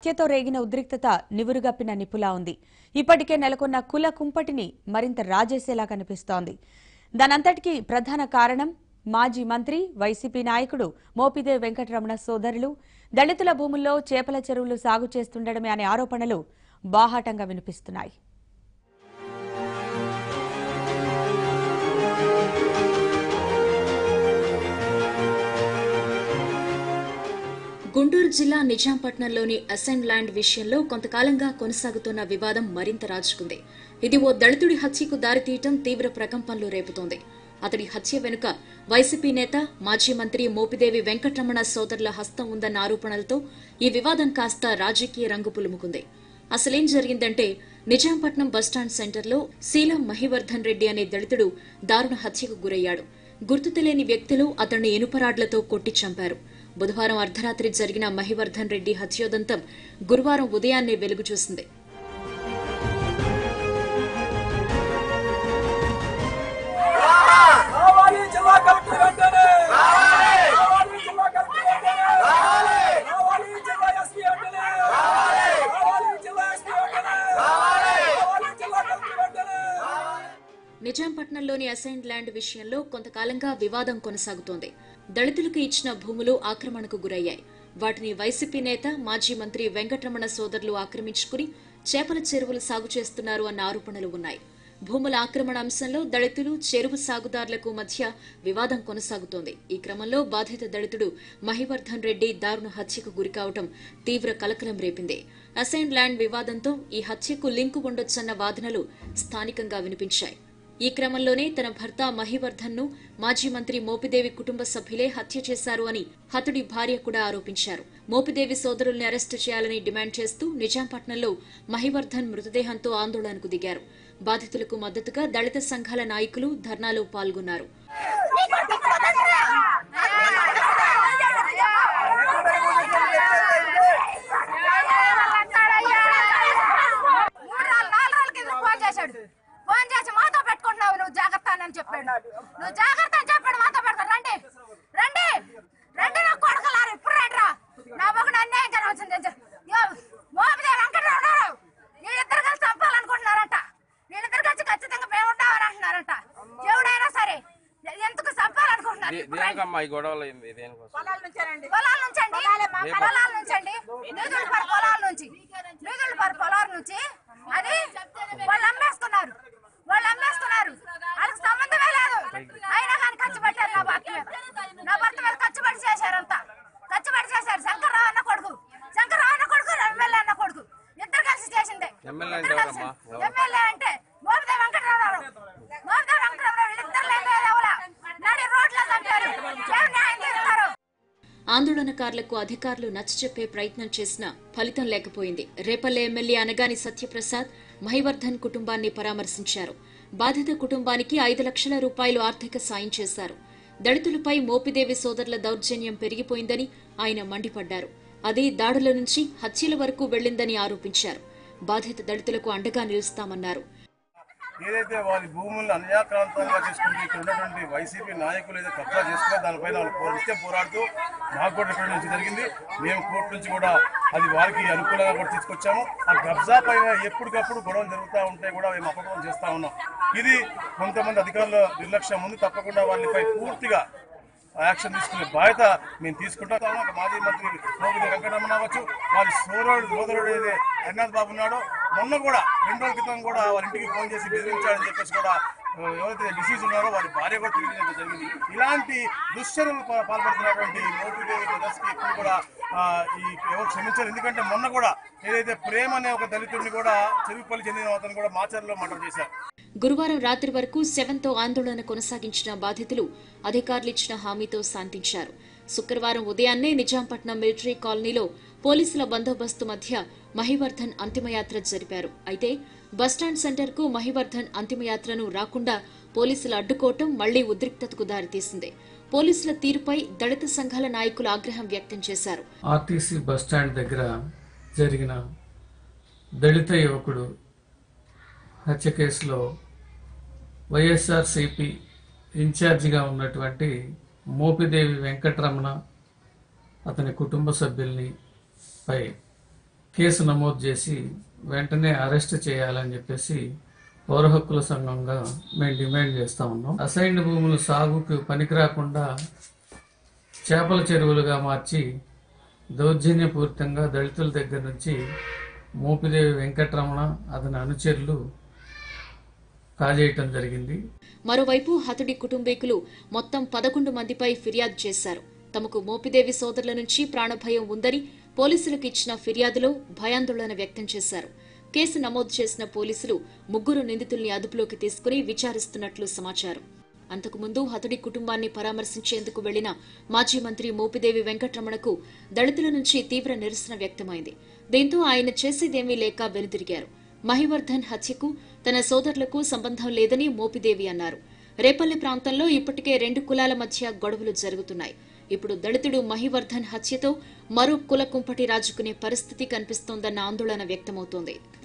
హత్యతో రేగిన ఉద్రిక్తత నివురుగప్పిన నిపులా ఉంది ఇప్పటికే నెలకొన్న కుల కుంపటిని మరింత రాజేసేలా కనిపిస్తోంది దానంతటికీ ప్రధాన కారణం మాజీ మంత్రి వైసీపీ నాయకుడు మోపిదేవి వెంకటరమణ సోదరులు దళితుల భూముల్లో చేపల చెరువులు సాగు చేస్తుండడమే అనే ఆరోపణలు బాహాటంగా వినిపిస్తున్నాయి గుంటూరు జిల్లా నిజాంపట్నంలోని అసైన్ ల్యాండ్ విషయంలో కొంతకాలంగా కొనసాగుతున్న వివాదం మరింత రాజుకుంది ఇది ఓ దళితుడి హత్యకు దారితీయటం తీవ్ర ప్రకంపనలు రేపుతోంది అతడి హత్య వెనుక వైసీపీ నేత మాజీ మంత్రి మోపిదేవి వెంకటరమణ సోదరుల హస్తం ఉందన్న ఆరోపణలతో ఈ వివాదం కాస్త రాజకీయ రంగు పులుముకుంది అసలేం జరిగిందంటే నిజాంపట్నం బస్టాండ్ సెంటర్లో శీలం మహివర్ధన్ రెడ్డి అనే దళితుడు దారుణ హత్యకు గురయ్యాడు గుర్తు తెలియని వ్యక్తులు అతన్ని ఇనుపరాడ్లతో కొట్టి చంపారు బుధవారం అర్ధరాత్రి జరిగిన మహివర్ధన్ రెడ్డి హత్యోదంతం గురువారం ఉదయాన్నే వెలుగు చూసింది రావాలి జిల్లా కలెక్టర్ వెంటనే రావాలి జిల్లా కలెక్టర్ వెంటనే రావాలి జిల్లా ఎస్పీ వెంటనే రావాలి జిల్లా ఎస్పీ వెంటనే రావాలి జిల్లా కలెక్టర్ వెంటనే నిజాంపట్నంలోని అసైన్డ్ ల్యాండ్ విషయంలో కొంతకాలంగా వివాదం కొనసాగుతోంది దళితులకు ఇచ్చిన భూములు ఆక్రమణకు గురయ్యాయి వాటిని వైసీపీ నేత మాజీ మంత్రి వెంకటరమణ సోదరులు ఆక్రమించుకుని చేపల చెరువులు సాగు చేస్తున్నారు అన్న ఆరోపణలు ఉన్నాయి భూముల ఆక్రమణ అంశంలో దళితులు చెరువు సాగుదారులకు మధ్య వివాదం కొనసాగుతోంది ఈ క్రమంలో బాధిత దళితుడు మహివర్ధన్ రెడ్డి దారుణ హత్యకు గురికావటం తీవ్ర కలకలం రేపింది అసైన్ ల్యాండ్ వివాదంతో ఈ హత్యకు లింకు ఉండొచ్చన్న వాదనలు స్థానికంగా వినిపించాయి ఈ క్రమంలోనే తన భర్త మహివర్ధన్ ను మాజీ మంత్రి మోపిదేవి కుటుంబ సభ్యులే హత్య చేశారు అని హతుడి భార్య కూడా ఆరోపించారు మోపిదేవి సోదరుల్ని అరెస్టు చేయాలని డిమాండ్ చేస్తూ నిజాంపట్నంలో మహివర్ధన్ మృతదేహంతో ఆందోళనకు దిగారు బాధితులకు మద్దతుగా దళిత సంఘాల నాయకులు ధర్నాలో పాల్గొన్నారు మూడు రోజులు నాలుగు రోజుల కింద ఫోన్ చేశాడు ఫోన్ చేసి మాతో పెట్టుకుంటున్నావు నువ్వు జాగ్రత్త అని చెప్పాడు నువ్వు జాగ్రత్త అని చెప్పాడు మాతో పెడతాను రండి రండి రండి నా కొడకలారు ఇప్పుడు రండి రా నా మొగుడు అన్యాయం జరగవచ్చింది మోపిదే వెంకటరావు వీళ్ళిద్దరు కలిసి చంపాలనుకుంటున్నారంట వీళ్ళిద్దరు కలిసి ఖచ్చితంగా మేము ఉంటామని అంటున్నారంట ఎవడైనా సరే ఎందుకు చంపాలనుకుంటున్నారు దే- ఇప్పుడు రండి. దేనికమ్మా ఈ గొడవలు అయింది దేనికోసం పొలాల నుంచండి పొలాల నుంచండి పొలాల నుంచండి నిధులు పర పొలాల నుంచి నిధులు పర పొలాల నుంచి అది వాళ్ళు అమ్మేస్తున్నారు వాళ్ళు అమ్మేస్తున్నారు వాళ్ళకి సంబంధమే లేదు అయినా కానీ ఖర్చు పెట్టారు నా భర్త మీద నా భర్త మీద ఖర్చు పెట్టి చేశారంతా ఖర్చు పెట్టి చేశారు శంకర్రావు అన్న కొడుకు శంకర్రావు అన్న కొడుకు ఎమ్మెల్యే అన్న కొడుకు ఇద్దరు కలిసి చేసిందే ఎమ్మెల్యే అంటే ఇద్దరు కలిసి. ఎవరమ్మా? ఎవరు? ఎమ్మెల్యే అంటే మోపిదే వెంకటరావు మోపిదే వెంకటరావు వీళ్ళిద్దరు లేదు ఎవరా నడి రోడ్లో చంపారు ఏం న్యాయం చేస్తారు ఆందోళనకారులకు అధికారులు నచ్చచెప్పే ప్రయత్నం చేసినా ఫలితం లేకపోయింది రేపల్లె ఎమ్మెల్యే అనగాని సత్యప్రసాద్ మహివర్ధన్ కుటుంబాన్ని పరామర్శించారు బాధిత కుటుంబానికి ఐదు లక్షల రూపాయలు ఆర్థిక సాయం చేశారు దళితులపై మోపిదేవి సోదరుల దౌర్జన్యం పెరిగిపోయిందని ఆయన మండిపడ్డారు అది దాడుల నుంచి హత్యల వరకు వెళ్లిందని ఆరోపించారు బాధిత దళితులకు అండగా నిలుస్తామన్నారు ఏదైతే వారి భూములను అన్యాక్రాంతంగా చేసుకుంటూ ఇక్కడ ఉన్నటువంటి వైసీపీ నాయకులు ఏదైతే కబ్జా చేసుకున్నారో దానిపైన వాళ్ళు పో- నిత్యం పోరాడుతూ మాకు కూడా రిప్రజెంట్ జరిగింది మేము కోర్టు నుంచి కూడా అది వారికి అనుకూలంగా కూడా తీసుకొచ్చాము ఆ కబ్జా పైన ఎప్పటికప్పుడు గొడవలు జరుగుతూ ఉంటే కూడా మేము అపగమం చేస్తా ఉన్నాం ఇది కొంతమంది అధికారుల నిర్లక్ష్యం ఉంది తప్పకుండా వాళ్ళపై పూర్తిగా యాక్షన్ తీసుకునే బాధ్యత మేము తీసుకుంటాం ఒక మాజీ మంత్రి మోపిది వెంకటరమణ అవ్వచ్చు వారి సోదరుడు సోదరుడు ఏదే హరినాథ్ బాబు ఉన్నాడో మొన్న కూడా రెండు రోజుల క్రితం కూడా వాళ్ళ ఇంటికి ఫోన్ చేసి బెదిరించాడని చెప్పేసి కూడా ఆ, ఎవరైతే డిసీజ్ ఉన్నారో వారి భార్య కూడా తెలియజేయడం జరిగింది ఇలాంటి దుశ్చర్యలు పా- పాల్పడుతున్నటువంటి మోపిదేవి బ్రదర్స్కి ఎప్పుడు కూడా ఆ, ఈ ఎవరు క్షమించారు ఎందుకంటే మొన్న కూడా ఏదైతే ప్రేమ అనే ఒక దళితుడిని కూడా చెరుకుపల్లి చెందిన అతను కూడా మాచర్లో మర్డర్ చేశారు గురువారం రాత్రి వరకు శవంతో ఆందోళన కొనసాగించిన బాధితులు అధికారులు ఇచ్చిన హామీతో శాంతించారు శుక్రవారం ఉదయాన్నే నిజాంపట్నం మిలిటరీ కాలనీలో పోలీసుల బందోబస్తు మధ్య మహివర్ధన్ అంతిమయాత్ర జరిపారు అయితే బస్టాండ్ సెంటర్కు మహివర్ధన్ అంతిమయాత్రను రాకుండా పోలీసులు అడ్డుకోవటం మళ్లీ ఉద్రిక్తతకు దారితీసింది పోలీసుల తీరుపై దళిత సంఘాల నాయకులు ఆగ్రహం వ్యక్తం చేశారు ఆర్టీసీ బస్టాండ్ దగ్గర జరిగిన దళిత యువకుడు హత్య కేసులో వైఎస్ఆర్సిపి ఇన్ఛార్జిగా ఉన్నటువంటి మోపిదేవి వెంకటరమణ అతని కుటుంబ సభ్యుల్ని పై కేసు నమోదు చేసి వెంటనే అరెస్ట్ చేయాలని చెప్పేసి పౌర హక్కుల సంఘంగా మేము డిమాండ్ చేస్తా ఉన్నాం అసైన్డ్ భూములు సాగుకు పనికిరాకుండా చేపల చెరువులుగా మార్చి దౌర్జన్యపూరితంగా దళితుల దగ్గర నుంచి మోపిదేవి వెంకటరమణ అతని అనుచరులు కాజేయటం జరిగింది మరోవైపు హతుడి కుటుంబీకులు మొత్తం పదకొండు మందిపై ఫిర్యాదు చేశారు తమకు మోపిదేవి సోదరుల నుంచి ప్రాణభయం ఉందని పోలీసులకు ఇచ్చిన ఫిర్యాదులో భయాందోళన వ్యక్తం చేశారు కేసు నమోదు చేసిన పోలీసులు ముగ్గురు నిందితుల్ని అదుపులోకి తీసుకుని విచారిస్తున్నట్లు సమాచారం అంతకుముందు హతుడి కుటుంబాన్ని పరామర్శించేందుకు వెళ్లిన మాజీ మంత్రి మోపిదేవి వెంకటరమణకు దళితుల నుంచి తీవ్ర నిరసన వ్యక్తమైంది దీంతో ఆయన చేసేదేమీ లేక వెనుదిరిగారు మహివర్ధన్ హత్యకు తన సోదరులకు సంబంధం లేదని మోపిదేవి అన్నారు రేపల్లి ప్రాంతంలో ఇప్పటికే రెండు కులాల మధ్య గొడవలు జరుగుతున్నాయి ఇప్పుడు దళితుడు మహివర్ధన్ హత్యతో మరో కుల కుంపటి రాజుకునే పరిస్థితి కనిపిస్తోందన్న ఆందోళన వ్యక్తమవుతోంది